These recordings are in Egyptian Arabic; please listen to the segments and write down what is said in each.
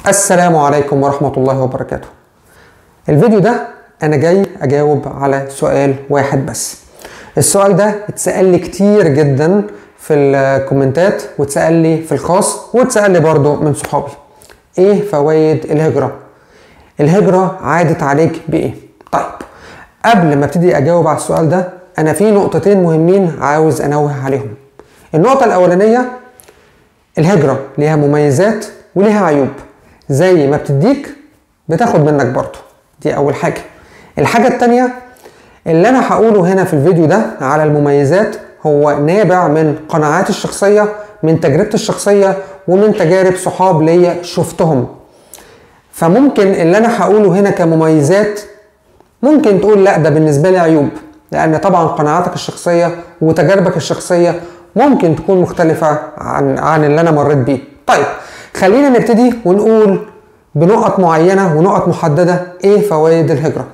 السلام عليكم ورحمة الله وبركاته الفيديو ده أنا جاي أجاوب على سؤال واحد بس السؤال ده اتسأل لي كتير جدا في الكومنتات واتسأل لي في الخاص واتسأل لي برضو من صحابي ايه فوائد الهجرة الهجرة عادت عليك بايه طيب قبل ما ابتدي اجاوب على السؤال ده انا في نقطتين مهمين عاوز انوه عليهم النقطة الاولانية الهجرة ليها مميزات وليها عيوب زي ما بتديك بتاخد منك برضه دي اول حاجة الحاجة التانية اللي انا هقوله هنا في الفيديو ده على المميزات هو نابع من قناعاتي الشخصية من تجربتي الشخصية ومن تجارب صحاب ليا شفتهم فممكن اللي انا هقوله هنا كمميزات ممكن تقول لا ده بالنسبة لي عيوب لان طبعا قناعاتك الشخصية وتجاربك الشخصية ممكن تكون مختلفة عن عن اللي انا مريت بيه طيب خلينا نبتدي ونقول بنقط معينة ونقط محددة ايه فوائد الهجرة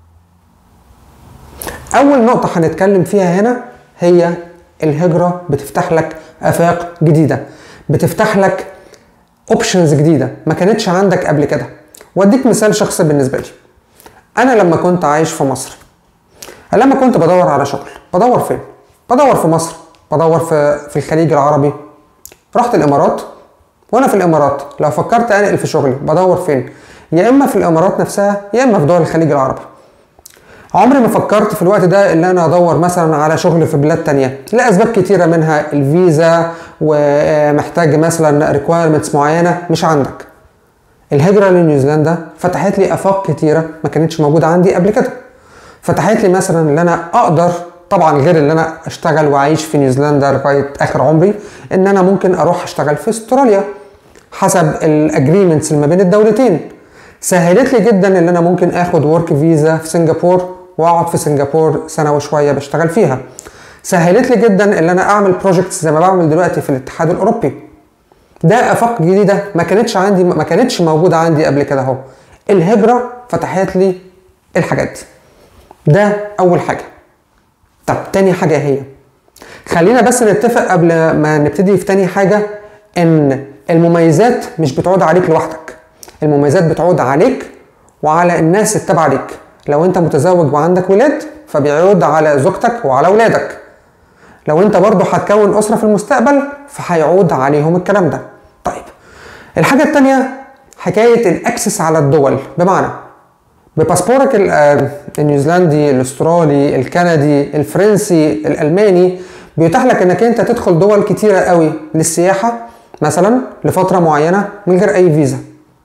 اول نقطة هنتكلم فيها هنا هي الهجرة بتفتح لك افاق جديدة بتفتح لك اوبشنز جديدة ما كانتش عندك قبل كده واديك مثال شخصي بالنسبة لي انا لما كنت عايش في مصر لما كنت بدور على شغل بدور فين بدور في مصر بدور في في الخليج العربي رحت الامارات وانا في الامارات لو فكرت انقل في شغلي بدور فين يا اما في الامارات نفسها يا اما في دول الخليج العربي عمري ما فكرت في الوقت ده ان انا ادور مثلا على شغل في بلاد تانية لاسباب كتيره منها الفيزا ومحتاج مثلا ريكوايرمنتس معينه مش عندك الهجره لنيوزيلندا فتحت لي افاق كتيره ما كانتش موجوده عندي قبل كده فتحت لي مثلا ان انا اقدر طبعا غير ان انا اشتغل واعيش في نيوزيلندا لغايه اخر عمري ان انا ممكن اروح اشتغل في استراليا حسب الاجريمنتس اللي ما بين الدولتين سهلت لي جدا ان انا ممكن اخد ورك فيزا في سنغافور واقعد في سنغافور سنه وشويه بشتغل فيها سهلت لي جدا ان انا اعمل بروجكتس زي ما بعمل دلوقتي في الاتحاد الاوروبي ده افاق جديده ما كانتش عندي ما كانتش موجوده عندي قبل كده اهو الهجره فتحت لي الحاجات دي ده اول حاجه طب تاني حاجه هي خلينا بس نتفق قبل ما نبتدي في تاني حاجه ان المميزات مش بتعود عليك لوحدك المميزات بتعود عليك وعلى الناس التابعه ليك لو انت متزوج وعندك ولاد فبيعود على زوجتك وعلى اولادك لو انت برضه هتكون اسره في المستقبل فهيعود عليهم الكلام ده طيب الحاجه التانية حكايه الاكسس على الدول بمعنى بباسبورك النيوزيلندي الاسترالي الكندي الفرنسي الالماني بيتاح لك انك انت تدخل دول كتيره قوي للسياحه مثلا لفتره معينه من غير اي فيزا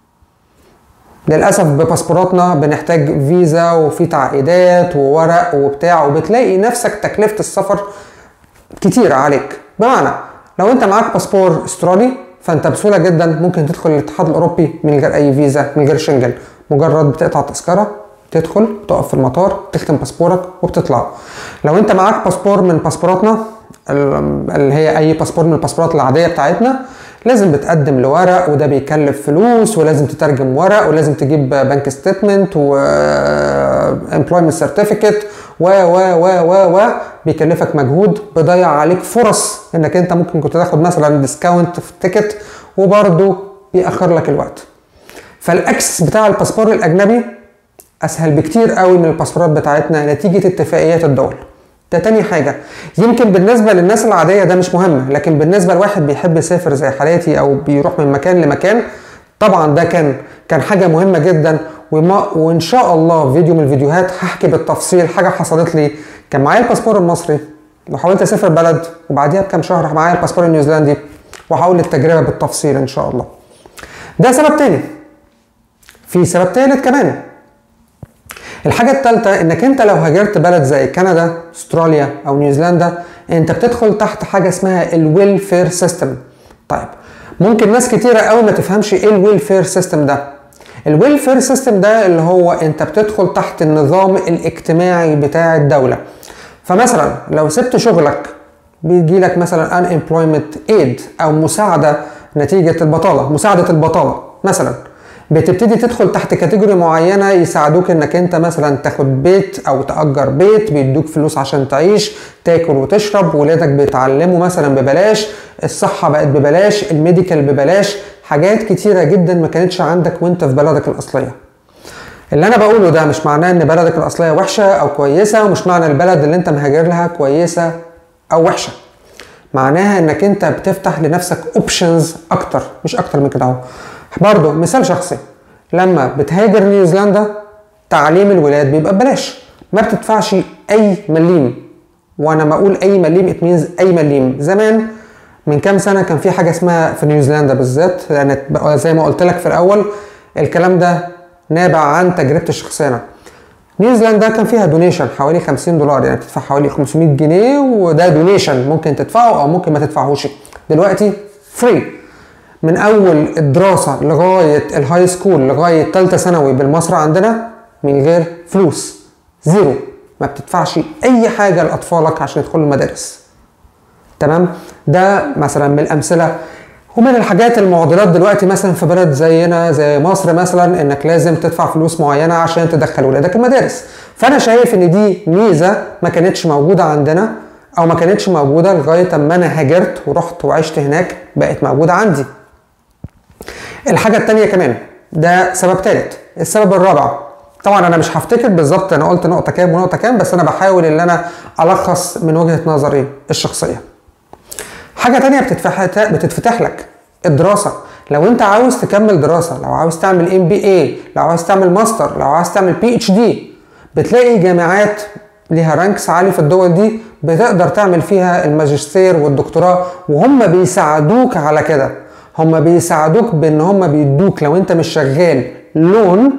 للاسف بباسبوراتنا بنحتاج فيزا وفي تعقيدات وورق وبتاع وبتلاقي نفسك تكلفه السفر كتيره عليك بمعنى لو انت معاك باسبور استرالي فانت بسهوله جدا ممكن تدخل الاتحاد الاوروبي من غير اي فيزا من غير شنجن مجرد بتقطع تذكره تدخل تقف في المطار تختم باسبورك وبتطلع لو انت معاك باسبور من باسبوراتنا اللي هي اي باسبور من الباسبورات العاديه بتاعتنا لازم بتقدم لورق وده بيكلف فلوس ولازم تترجم ورق ولازم تجيب بنك ستيتمنت و امبلويمنت سيرتيفيكت و و و و و بيكلفك مجهود بيضيع عليك فرص انك انت ممكن كنت تاخد مثلا ديسكاونت في التيكت وبرده بيأخر لك الوقت فالاكسس بتاع الباسبور الاجنبي اسهل بكتير قوي من الباسبورات بتاعتنا نتيجه اتفاقيات الدول ده تاني حاجة يمكن بالنسبة للناس العادية ده مش مهم لكن بالنسبة لواحد بيحب يسافر زي حالاتي أو بيروح من مكان لمكان طبعا ده كان كان حاجة مهمة جدا وما وإن شاء الله فيديو من الفيديوهات هحكي بالتفصيل حاجة حصلت لي كان معايا الباسبور المصري وحاولت أسافر بلد وبعديها بكام شهر معايا الباسبور النيوزيلندي وهقول التجربة بالتفصيل إن شاء الله ده سبب تاني في سبب تالت كمان الحاجة الثالثة انك انت لو هاجرت بلد زي كندا استراليا او نيوزيلندا انت بتدخل تحت حاجة اسمها الويلفير سيستم طيب ممكن ناس كتيرة قوي ما تفهمش ايه الويلفير سيستم ده الويلفير سيستم ده اللي هو انت بتدخل تحت النظام الاجتماعي بتاع الدولة فمثلا لو سبت شغلك بيجي لك مثلا unemployment aid او مساعدة نتيجة البطالة مساعدة البطالة مثلا بتبتدي تدخل تحت كاتيجوري معينه يساعدوك انك انت مثلا تاخد بيت او تاجر بيت بيدوك فلوس عشان تعيش تاكل وتشرب ولادك بيتعلموا مثلا ببلاش الصحه بقت ببلاش الميديكال ببلاش حاجات كتيره جدا ما كانتش عندك وانت في بلدك الاصليه اللي انا بقوله ده مش معناه ان بلدك الاصليه وحشه او كويسه ومش معنى البلد اللي انت مهاجر لها كويسه او وحشه معناها انك انت بتفتح لنفسك اوبشنز اكتر مش اكتر من كده اهو برضه مثال شخصي لما بتهاجر نيوزيلندا تعليم الولاد بيبقى ببلاش ما بتدفعش اي مليم وانا ما اقول اي مليم ات مينز اي مليم زمان من كام سنه كان في حاجه اسمها في نيوزيلندا بالذات لان يعني زي ما قلت لك في الاول الكلام ده نابع عن تجربتي الشخصيه انا نيوزيلندا كان فيها دونيشن حوالي 50 دولار يعني تدفع حوالي 500 جنيه وده دونيشن ممكن تدفعه او ممكن ما تدفعهوش دلوقتي فري من اول الدراسه لغايه الهاي سكول لغايه ثالثه ثانوي بالمصري عندنا من غير فلوس زيرو ما بتدفعش اي حاجه لاطفالك عشان يدخلوا المدارس تمام ده مثلا من الامثله ومن الحاجات المعضلات دلوقتي مثلا في بلد زينا زي مصر مثلا انك لازم تدفع فلوس معينه عشان تدخل ولادك المدارس فانا شايف ان دي ميزه ما كانتش موجوده عندنا او ما كانتش موجوده لغايه اما انا هاجرت ورحت وعشت هناك بقت موجوده عندي الحاجه التانية كمان ده سبب ثالث السبب الرابع طبعا انا مش هفتكر بالظبط انا قلت نقطه كام ونقطه كام بس انا بحاول ان انا الخص من وجهه نظري الشخصيه حاجه تانية بتتفتح بتتفتح لك الدراسه لو انت عاوز تكمل دراسه لو عاوز تعمل ام بي اي لو عاوز تعمل ماستر لو عاوز تعمل بي اتش دي بتلاقي جامعات ليها رانكس عالي في الدول دي بتقدر تعمل فيها الماجستير والدكتوراه وهم بيساعدوك على كده هم بيساعدوك بان هم بيدوك لو انت مش شغال لون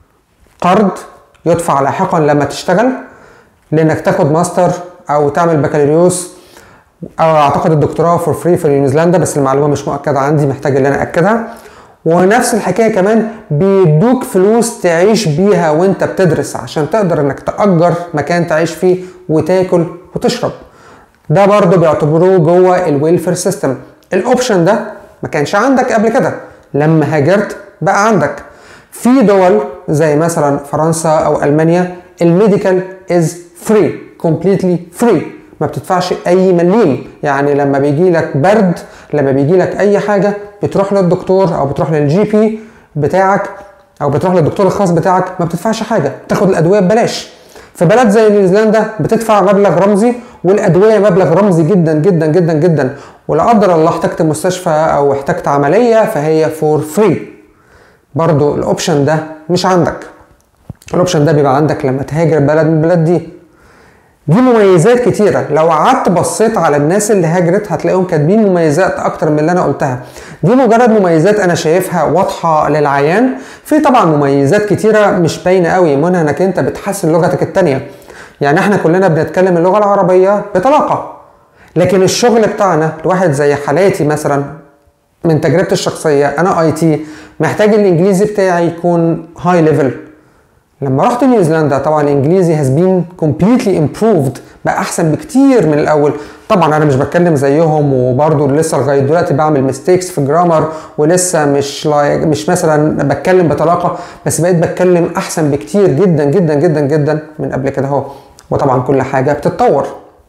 قرض يدفع لاحقا لما تشتغل لانك تاخد ماستر او تعمل بكالوريوس او اعتقد الدكتوراه فور فري في نيوزيلندا بس المعلومه مش مؤكده عندي محتاج ان انا اكدها ونفس الحكايه كمان بيدوك فلوس تعيش بيها وانت بتدرس عشان تقدر انك تأجر مكان تعيش فيه وتاكل وتشرب ده برضه بيعتبروه جوه الويلفير سيستم الاوبشن ده ما كانش عندك قبل كده لما هاجرت بقى عندك في دول زي مثلا فرنسا او المانيا الميديكال از فري كومبليتلي فري ما بتدفعش اي مليم يعني لما بيجي لك برد لما بيجي لك اي حاجه بتروح للدكتور او بتروح للجي بي بتاعك او بتروح للدكتور الخاص بتاعك ما بتدفعش حاجه تاخد الادويه ببلاش في بلد زي نيوزيلندا بتدفع مبلغ رمزي والادويه مبلغ رمزي جدا جدا جدا جدا ولا قدر الله احتجت مستشفى او احتجت عمليه فهي فور فري برضو الاوبشن ده مش عندك الاوبشن ده بيبقى عندك لما تهاجر بلد من البلاد دي دي مميزات كتيره لو قعدت بصيت على الناس اللي هاجرت هتلاقيهم كاتبين مميزات اكتر من اللي انا قلتها دي مجرد مميزات انا شايفها واضحه للعيان في طبعا مميزات كتيره مش باينه قوي منها انك انت بتحسن لغتك التانية يعني احنا كلنا بنتكلم اللغه العربيه بطلاقه لكن الشغل بتاعنا الواحد زي حالاتي مثلا من تجربتي الشخصيه انا اي تي محتاج الانجليزي بتاعي يكون هاي ليفل لما رحت نيوزيلندا طبعا الانجليزي هاز بين كومبليتلي امبروفد بقى احسن بكتير من الاول طبعا انا مش بتكلم زيهم وبرضه لسه لغايه دلوقتي بعمل ميستيكس في الجرامر ولسه مش لايك مش مثلا بتكلم بطلاقه بس بقيت بتكلم احسن بكتير جدا جدا جدا جدا من قبل كده اهو وطبعا كل حاجه بتتطور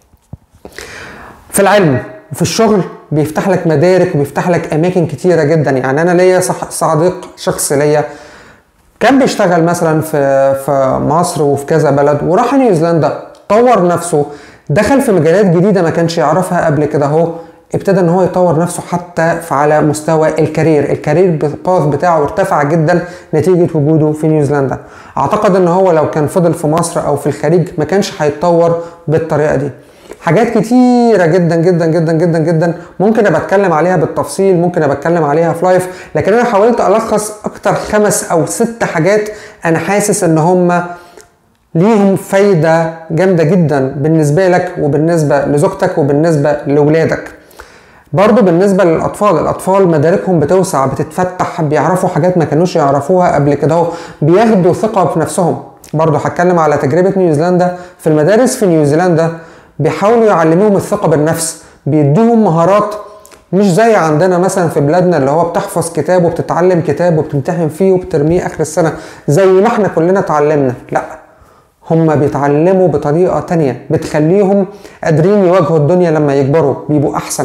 في العلم وفي الشغل بيفتح لك مدارك وبيفتح لك اماكن كتيره جدا يعني انا ليا صديق شخص ليا كان بيشتغل مثلا في في مصر وفي كذا بلد وراح نيوزيلندا طور نفسه دخل في مجالات جديده ما كانش يعرفها قبل كده اهو ابتدى ان هو يطور نفسه حتى على مستوى الكارير الكارير باث بتاعه ارتفع جدا نتيجه وجوده في نيوزيلندا اعتقد ان هو لو كان فضل في مصر او في الخليج ما كانش هيتطور بالطريقه دي حاجات كتيرة جدا جدا جدا جدا جدا ممكن ابقى اتكلم عليها بالتفصيل ممكن ابقى اتكلم عليها في لايف لكن انا حاولت الخص اكتر خمس او ست حاجات انا حاسس ان هم ليهم فايدة جامدة جدا بالنسبة لك وبالنسبة لزوجتك وبالنسبة لولادك برضو بالنسبة للأطفال الأطفال مداركهم بتوسع بتتفتح بيعرفوا حاجات ما كانوش يعرفوها قبل كده بياخدوا ثقة في نفسهم برضو هتكلم على تجربة نيوزيلندا في المدارس في نيوزيلندا بيحاولوا يعلموهم الثقة بالنفس بيدوهم مهارات مش زي عندنا مثلا في بلادنا اللي هو بتحفظ كتاب وبتتعلم كتاب وبتمتحن فيه وبترميه اخر السنة زي ما احنا كلنا اتعلمنا لا هم بيتعلموا بطريقة تانية بتخليهم قادرين يواجهوا الدنيا لما يكبروا بيبقوا أحسن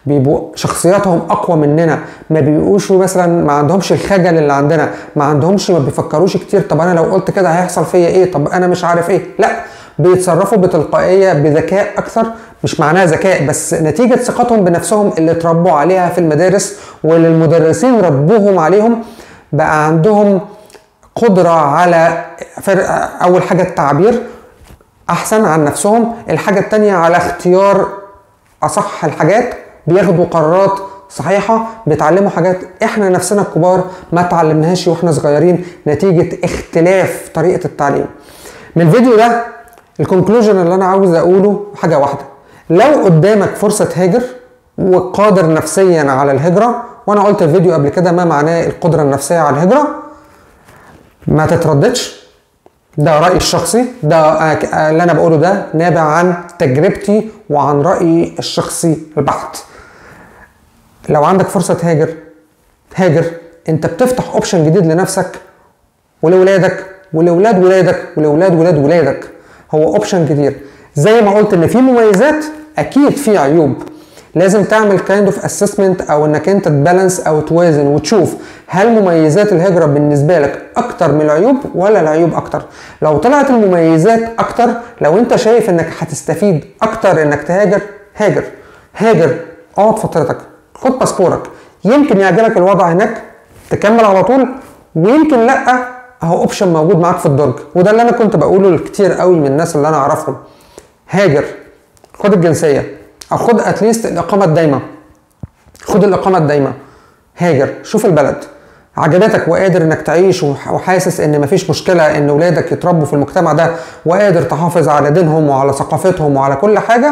بيبقوا شخصياتهم اقوى مننا ما بيبقوش مثلا ما عندهمش الخجل اللي عندنا ما عندهمش ما بيفكروش كتير طب انا لو قلت كده هيحصل فيا ايه طب انا مش عارف ايه لا بيتصرفوا بتلقائيه بذكاء اكثر مش معناها ذكاء بس نتيجه ثقتهم بنفسهم اللي اتربوا عليها في المدارس واللي المدرسين ربوهم عليهم بقى عندهم قدره على فرق اول حاجه التعبير احسن عن نفسهم الحاجه التانية على اختيار اصح الحاجات بياخدوا قرارات صحيحه بيتعلموا حاجات احنا نفسنا الكبار ما اتعلمناهاش واحنا صغيرين نتيجه اختلاف طريقه التعليم من الفيديو ده الكونكلوجن اللي انا عاوز اقوله حاجه واحده لو قدامك فرصه تهاجر وقادر نفسيا على الهجره وانا قلت في فيديو قبل كده ما معناه القدره النفسيه على الهجره ما تترددش ده رأيي الشخصي ده آه، اللي أنا بقوله ده نابع عن تجربتي وعن رأيي الشخصي البحت لو عندك فرصة تهاجر هاجر أنت بتفتح أوبشن جديد لنفسك ولولادك ولولاد ولادك ولولاد ولاد ولادك هو أوبشن كتير زي ما قلت إن في مميزات أكيد في عيوب لازم تعمل كايند اوف اسسمنت او انك انت تبالانس او توازن وتشوف هل مميزات الهجره بالنسبه لك اكتر من العيوب ولا العيوب اكتر لو طلعت المميزات اكتر لو انت شايف انك هتستفيد اكتر انك تهاجر هاجر هاجر اقعد فترتك خد باسبورك يمكن يعجبك الوضع هناك تكمل على طول ويمكن لا اهو اوبشن موجود معاك في الدرج وده اللي انا كنت بقوله لكتير قوي من الناس اللي انا اعرفهم هاجر خد الجنسيه او خد اتليست الاقامه الدايمه خد الاقامه الدايمه هاجر شوف البلد عجبتك وقادر انك تعيش وحاسس ان مفيش مشكله ان ولادك يتربوا في المجتمع ده وقادر تحافظ على دينهم وعلى ثقافتهم وعلى كل حاجه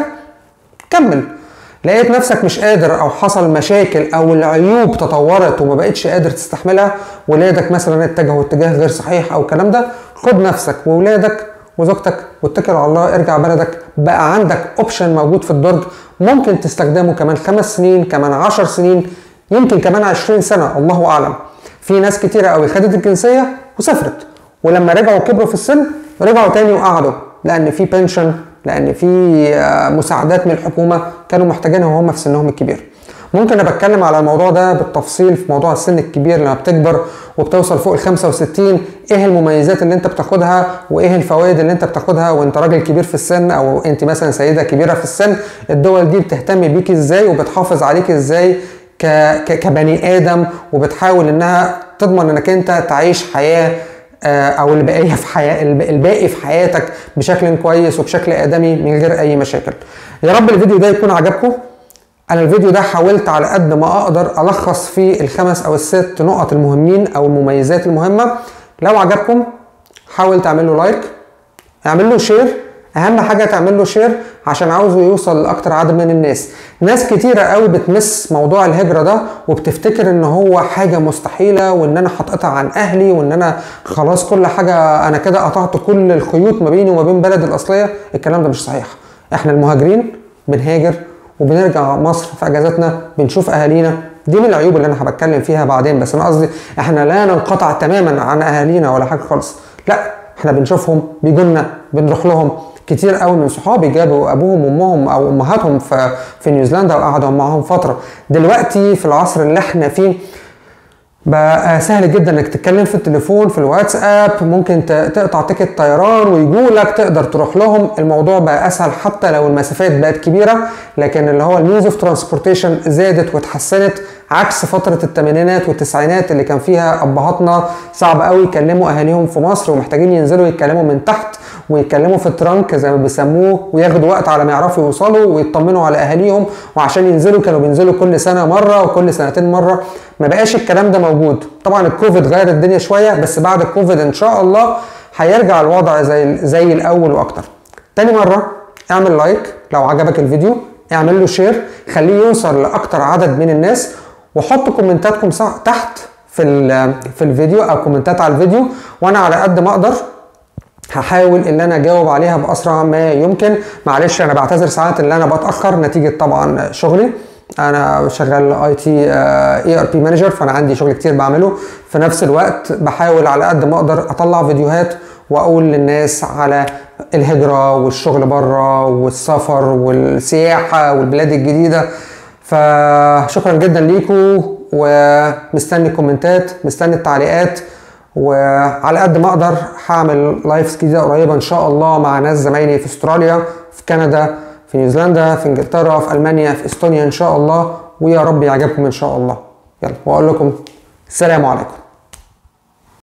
كمل لقيت نفسك مش قادر او حصل مشاكل او العيوب تطورت وما بقتش قادر تستحملها ولادك مثلا اتجهوا اتجاه غير صحيح او الكلام ده خد نفسك وولادك وزوجتك واتكل على الله ارجع بلدك بقى عندك اوبشن موجود في الدرج ممكن تستخدمه كمان خمس سنين كمان عشر سنين يمكن كمان عشرين سنة الله أعلم في ناس كتيرة قوي خدت الجنسية وسافرت ولما رجعوا كبروا في السن رجعوا تاني وقعدوا لأن في بنشن لأن في آه، مساعدات من الحكومة كانوا محتاجينها وهم في سنهم الكبير ممكن انا بتكلم على الموضوع ده بالتفصيل في موضوع السن الكبير لما بتكبر وبتوصل فوق ال 65 ايه المميزات اللي انت بتاخدها وايه الفوائد اللي انت بتاخدها وانت راجل كبير في السن او انت مثلا سيده كبيره في السن الدول دي بتهتم بيك ازاي وبتحافظ عليك ازاي ك... ك... كبني ادم وبتحاول انها تضمن انك انت تعيش حياه آه، او الباقيه في حياه الباقي في حياتك بشكل كويس وبشكل ادمي من غير اي مشاكل يا رب الفيديو ده يكون عجبكم انا الفيديو ده حاولت على قد ما اقدر الخص فيه الخمس او الست نقط المهمين او المميزات المهمه لو عجبكم حاول تعمل له لايك اعمل له شير اهم حاجه تعمل له شير عشان عاوزه يوصل لاكتر عدد من الناس ناس كتيره قوي بتمس موضوع الهجره ده وبتفتكر ان هو حاجه مستحيله وان انا هتقطع عن اهلي وان انا خلاص كل حاجه انا كده قطعت كل الخيوط ما بيني وما بين بلدي الاصليه الكلام ده مش صحيح احنا المهاجرين بنهاجر وبنرجع مصر في اجازاتنا بنشوف اهالينا دي من العيوب اللي انا هبتكلم فيها بعدين بس انا قصدي احنا لا ننقطع تماما عن اهالينا ولا حاجه خالص لا احنا بنشوفهم بيجونا بنروح لهم كتير قوي من صحابي جابوا ابوهم وامهم او امهاتهم في في نيوزيلندا وقعدوا معاهم فتره دلوقتي في العصر اللي احنا فيه بقى سهل جدا انك تتكلم في التليفون في الواتساب ممكن تقطع تيكت طيران ويجوا لك تقدر تروح لهم الموضوع بقى اسهل حتى لو المسافات بقت كبيره لكن اللي هو المينز اوف ترانسبورتيشن زادت واتحسنت عكس فتره الثمانينات والتسعينات اللي كان فيها ابهاتنا صعب قوي يكلموا اهاليهم في مصر ومحتاجين ينزلوا يتكلموا من تحت ويتكلموا في الترانك زي ما بيسموه وياخدوا وقت على ما يعرفوا يوصلوا ويطمنوا على اهاليهم وعشان ينزلوا كانوا بينزلوا كل سنه مره وكل سنتين مره ما بقاش الكلام ده موجود طبعا الكوفيد غير الدنيا شويه بس بعد الكوفيد ان شاء الله هيرجع الوضع زي زي الاول واكتر تاني مره اعمل لايك لو عجبك الفيديو اعمل له شير خليه يوصل لاكتر عدد من الناس وحطوا كومنتاتكم تحت في في الفيديو او كومنتات على الفيديو وانا على قد ما اقدر هحاول ان انا اجاوب عليها باسرع ما يمكن معلش انا بعتذر ساعات ان انا بتاخر نتيجه طبعا شغلي انا شغال اي تي اي ار بي مانجر فانا عندي شغل كتير بعمله في نفس الوقت بحاول على قد ما اقدر اطلع فيديوهات واقول للناس على الهجره والشغل بره والسفر والسياحه والبلاد الجديده فشكرا جدا ليكم ومستني الكومنتات مستني التعليقات وعلى قد ما اقدر هعمل لايفز جديده قريبه ان شاء الله مع ناس زمايلي في استراليا في كندا في نيوزيلندا في انجلترا في المانيا في استونيا ان شاء الله ويا رب يعجبكم ان شاء الله يلا واقول لكم السلام عليكم